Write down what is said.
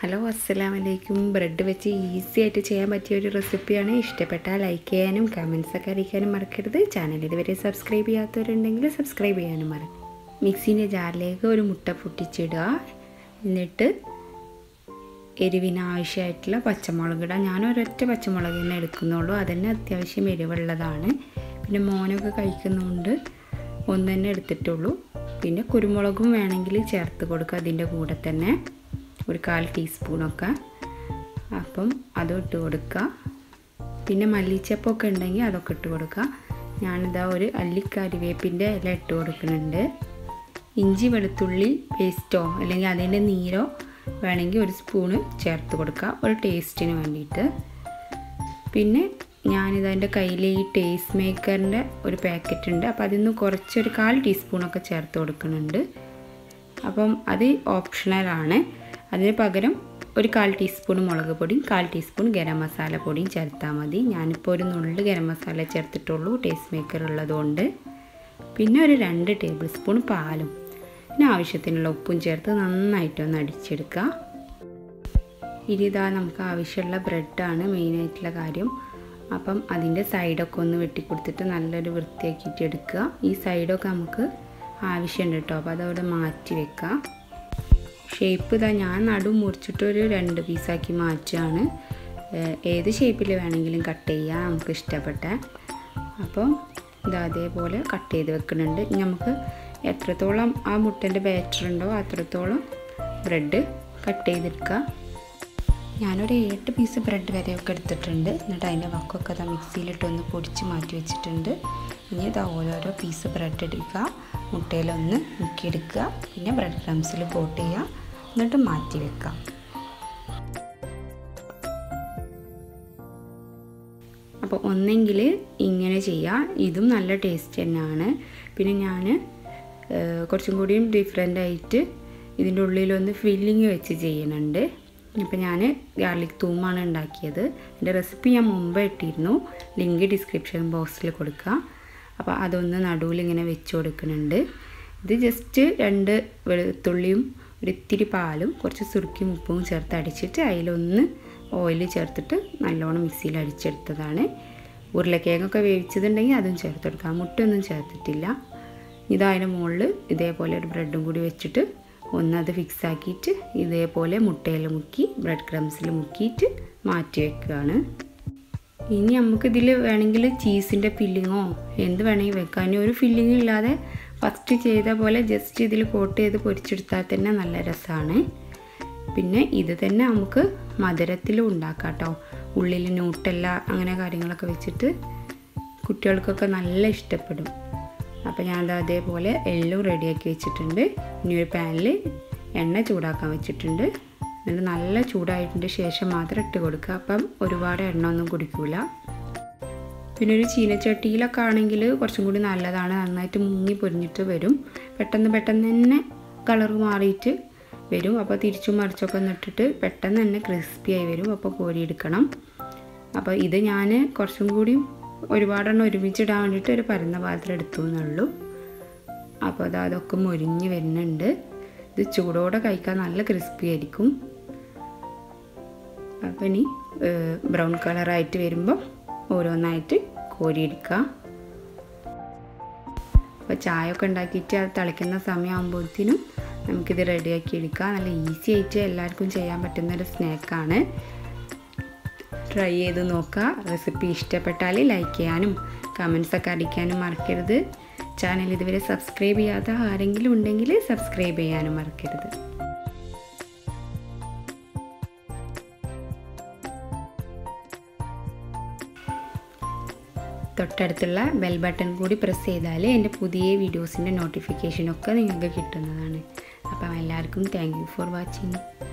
hello അസ്സലാം വലൈക്കും bread വെച്ച് ഈസി ആയിട്ട് ചെയ്യാൻ പറ്റിയ ഒരു റെസിപ്പിയാണ് ഇഷ്ടപ്പെട്ടാൽ ലൈക്ക് ചെയ്യാനും കമൻസ് ഒക്കെ അറിയിക്കാനും മറക്കരുത് ചാനൽ ഇതുവരെ സബ്സ്ക്രൈബ് ചെയ്യാത്തവരുണ്ടെങ്കിൽ സബ്സ്ക്രൈബ് ചെയ്യാനും മറക്കും മിക്സീൻ്റെ ജാറിലേക്ക് ഒരു മുട്ട പൊട്ടിച്ചിടുക എന്നിട്ട് എരിവിന് ആവശ്യമായിട്ടുള്ള പച്ചമുളക് ഇടാം ഞാൻ ഒരൊറ്റ പച്ചമുളക് തന്നെ എടുക്കുന്നുള്ളൂ അതന്നെ അത്യാവശ്യം എരിവുള്ളതാണ് പിന്നെ മോനൊക്കെ കഴിക്കുന്നതുകൊണ്ട് ഒന്ന് തന്നെ എടുത്തിട്ടുള്ളൂ പിന്നെ കുരുമുളകും വേണമെങ്കിൽ ചേർത്ത് കൊടുക്കുക അതിൻ്റെ കൂടെ തന്നെ ഒരു കാൽ ടീസ്പൂണൊക്കെ അപ്പം അതും ഇട്ട് കൊടുക്കുക പിന്നെ മല്ലിച്ചപ്പൊക്കെ ഉണ്ടെങ്കിൽ അതൊക്കെ ഇട്ട് കൊടുക്കുക ഞാനിതാ ഒരു അല്ലിക്കരിവേപ്പിൻ്റെ ഇല ഇട്ട് കൊടുക്കുന്നുണ്ട് ഇഞ്ചി വെളുത്തുള്ളി പേസ്റ്റോ അല്ലെങ്കിൽ അതിൻ്റെ നീരോ വേണമെങ്കിൽ ഒരു സ്പൂണ് ചേർത്ത് കൊടുക്കുക ഒരു ടേസ്റ്റിന് വേണ്ടിയിട്ട് പിന്നെ ഞാനിതതിൻ്റെ കയ്യിൽ ഈ ടേസ്റ്റ് മേക്കറിൻ്റെ ഒരു പാക്കറ്റ് ഉണ്ട് അപ്പോൾ അതിൽ നിന്ന് കുറച്ചൊരു കാൽ ടീസ്പൂണൊക്കെ ചേർത്ത് കൊടുക്കുന്നുണ്ട് അപ്പം അത് ഓപ്ഷണലാണ് അതിന് പകരം ഒരു കാൽ ടീസ്പൂൺ മുളക് പൊടിയും കാൽ ടീസ്പൂൺ ഗരം മസാല പൊടിയും ചേർത്താൽ മതി ഞാനിപ്പോൾ ഒരു നുള്ളു ഗരം മസാല ചേർത്തിട്ടുള്ളൂ ടേസ്റ്റ് മേക്കർ ഉള്ളതുകൊണ്ട് പിന്നെ ഒരു രണ്ട് ടേബിൾ സ്പൂൺ പാലും പിന്നെ ആവശ്യത്തിനുള്ള ഉപ്പും ചേർത്ത് നന്നായിട്ടൊന്ന് അടിച്ചെടുക്കുക ഇനി ഇതാ നമുക്ക് ആവശ്യമുള്ള ബ്രെഡാണ് മെയിനായിട്ടുള്ള കാര്യം അപ്പം അതിൻ്റെ സൈഡൊക്കെ ഒന്ന് വെട്ടിക്കൊടുത്തിട്ട് നല്ലൊരു വൃത്തിയാക്കിയിട്ട് എടുക്കുക ഈ സൈഡൊക്കെ നമുക്ക് ആവശ്യമുണ്ട് കേട്ടോ അപ്പോൾ അതവിടെ മാറ്റി വെക്കുക ഷേപ്പ് ഇതാ ഞാൻ നടു മുറിച്ചിട്ട് ഒരു രണ്ട് പീസാക്കി മാറ്റുകയാണ് ഏത് ഷേപ്പിൽ വേണമെങ്കിലും കട്ട് ചെയ്യാം നമുക്ക് ഇഷ്ടപ്പെട്ട അപ്പോൾ ഇതാ അതേപോലെ കട്ട് ചെയ്ത് വെക്കുന്നുണ്ട് ഇനി നമുക്ക് എത്രത്തോളം ആ മുട്ടൻ്റെ ബാറ്റർ ഉണ്ടോ അത്രത്തോളം ബ്രെഡ് കട്ട് ചെയ്തെടുക്കുക ഞാനൊരു എട്ട് പീസ് ബ്രെഡ് വരെയൊക്കെ എടുത്തിട്ടുണ്ട് എന്നിട്ട് അതിൻ്റെ വക്കൊക്കെ അതാ മിക്സിയിലിട്ടൊന്ന് പൊടിച്ച് മാറ്റി വെച്ചിട്ടുണ്ട് ഇനി ഇതാ ഓരോരോ പീസ് ബ്രെഡ് എടുക്കുക മുട്ടയിലൊന്ന് മുക്കിയെടുക്കുക പിന്നെ ബ്രെഡ് ക്രംസിൽ കോട്ട് ചെയ്യുക എന്നിട്ട് മാറ്റി വെക്കുക അപ്പോൾ ഒന്നെങ്കിൽ ഇങ്ങനെ ചെയ്യുക ഇതും നല്ല ടേസ്റ്റ് തന്നെയാണ് പിന്നെ ഞാൻ കുറച്ചും കൂടിയും ഡിഫറെൻ്റ് ആയിട്ട് ഇതിൻ്റെ ഉള്ളിലൊന്ന് ഫില്ലിങ് വെച്ച് ചെയ്യുന്നുണ്ട് അപ്പോൾ ഞാൻ ഗാർലിക് തൂമാണ് ഉണ്ടാക്കിയത് എൻ്റെ റെസിപ്പി ഞാൻ മുമ്പ് ഇട്ടിരുന്നു ലിങ്ക് ഡിസ്ക്രിപ്ഷൻ ബോക്സിൽ കൊടുക്കുക അപ്പോൾ അതൊന്ന് നടുവിൽ ഇങ്ങനെ വെച്ച് കൊടുക്കുന്നുണ്ട് ഇത് ജസ്റ്റ് രണ്ട് വെളുത്തുള്ളിയും ഒരു ഇത്തിരി പാലും കുറച്ച് സുറുക്കിയും ഉപ്പും ചേർത്ത് അടിച്ചിട്ട് അതിലൊന്ന് ഓയിൽ ചേർത്തിട്ട് നല്ലോണം മിക്സിയിൽ അടിച്ചെടുത്തതാണ് ഉരുളക്കിഴങ്ങൊക്കെ വേവിച്ചതുണ്ടെങ്കിൽ അതും ചേർത്തെടുക്കാം മുട്ടയൊന്നും ചേർത്തിട്ടില്ല ഇതതിൻ്റെ മുകളിൽ ഇതേപോലെ ഒരു ബ്രെഡും കൂടി വെച്ചിട്ട് ഒന്നത് ഫിക്സ് ആക്കിയിട്ട് ഇതേപോലെ മുട്ടയിൽ മുക്കി ബ്രെഡ് ക്രംസിൽ മുക്കിയിട്ട് മാറ്റി വെക്കുകയാണ് ഇനി നമുക്കിതിൽ വേണമെങ്കിൽ ചീസിൻ്റെ ഫില്ലിങ്ങോ എന്ത് വേണമെങ്കിൽ വെക്കാം ഇനി ഒരു ഫില്ലിങ് ഇല്ലാതെ ഫസ്റ്റ് ചെയ്ത പോലെ ജസ്റ്റ് ഇതിൽ കോട്ട് ചെയ്ത് പൊരിച്ചെടുത്താൽ തന്നെ നല്ല രസമാണ് പിന്നെ ഇത് തന്നെ നമുക്ക് മധുരത്തിലും ഉണ്ടാക്കാം കേട്ടോ ഉള്ളിൽ ന്യൂട്ടല്ല അങ്ങനെ കാര്യങ്ങളൊക്കെ വെച്ചിട്ട് കുട്ടികൾക്കൊക്കെ നല്ല ഇഷ്ടപ്പെടും അപ്പോൾ ഞാൻ അതേപോലെ എള്ളും റെഡിയാക്കി വെച്ചിട്ടുണ്ട് ഇനി ഒരു പാനിൽ എണ്ണ ചൂടാക്കാൻ വെച്ചിട്ടുണ്ട് എന്നിട്ട് നല്ല ചൂടായതിൻ്റെ ശേഷം മാത്രം ഇട്ട് കൊടുക്കുക അപ്പം ഒരുപാട് എണ്ണ ഒന്നും കുടിക്കില്ല പിന്നെ ഒരു ചീനച്ചട്ടിയിലൊക്കെ ആണെങ്കിൽ കുറച്ചും കൂടി നല്ലതാണ് നന്നായിട്ട് മുങ്ങി പൊരിഞ്ഞിട്ട് വരും പെട്ടെന്ന് പെട്ടെന്ന് തന്നെ കളർ മാറിയിട്ട് വരും അപ്പോൾ തിരിച്ചും മറിച്ചൊക്കെ നിട്ടിട്ട് പെട്ടെന്ന് തന്നെ ക്രിസ്പി ആയി വരും അപ്പോൾ കോരിയെടുക്കണം അപ്പോൾ ഇത് ഞാൻ കുറച്ചും കൂടി ഒരുപാടെണ്ണം ഒരുമിച്ചിടാൻ വേണ്ടിയിട്ട് ഒരു പരന്ന പാത്രം എടുത്തു എന്നുള്ളൂ അപ്പോൾ അത് അതൊക്കെ മൊരിഞ്ഞ് വരുന്നുണ്ട് ഇത് ചൂടോടെ കഴിക്കാൻ നല്ല ക്രിസ്പി ആയിരിക്കും അപ്പോൾ ഇനി ബ്രൗൺ കളറായിട്ട് വരുമ്പോൾ ഓരോന്നായിട്ട് കോരിയെടുക്കുക അപ്പോൾ ചായ ഒക്കെ ഉണ്ടാക്കിയിട്ട് അത് തിളയ്ക്കുന്ന സമയമാകുമ്പോഴത്തേനും നമുക്കിത് റെഡിയാക്കി എടുക്കാം നല്ല ഈസി ആയിട്ട് എല്ലാവർക്കും ചെയ്യാൻ പറ്റുന്ന ഒരു സ്നാക്കാണ് ട്രൈ ചെയ്ത് നോക്കുക റെസിപ്പി ഇഷ്ടപ്പെട്ടാൽ ലൈക്ക് ചെയ്യാനും കമൻസൊക്കെ അടിക്കാനും മറക്കരുത് ചാനൽ ഇതുവരെ സബ്സ്ക്രൈബ് ചെയ്യാത്ത ആരെങ്കിലും ഉണ്ടെങ്കിൽ സബ്സ്ക്രൈബ് ചെയ്യാനും മറക്കരുത് തൊട്ടടുത്തുള്ള ബെൽ ബട്ടൺ കൂടി പ്രസ് ചെയ്താൽ എൻ്റെ പുതിയ വീഡിയോസിൻ്റെ നോട്ടിഫിക്കേഷനൊക്കെ നിങ്ങൾക്ക് കിട്ടുന്നതാണ് അപ്പം എല്ലാവർക്കും താങ്ക് യു ഫോർ വാച്ചിങ്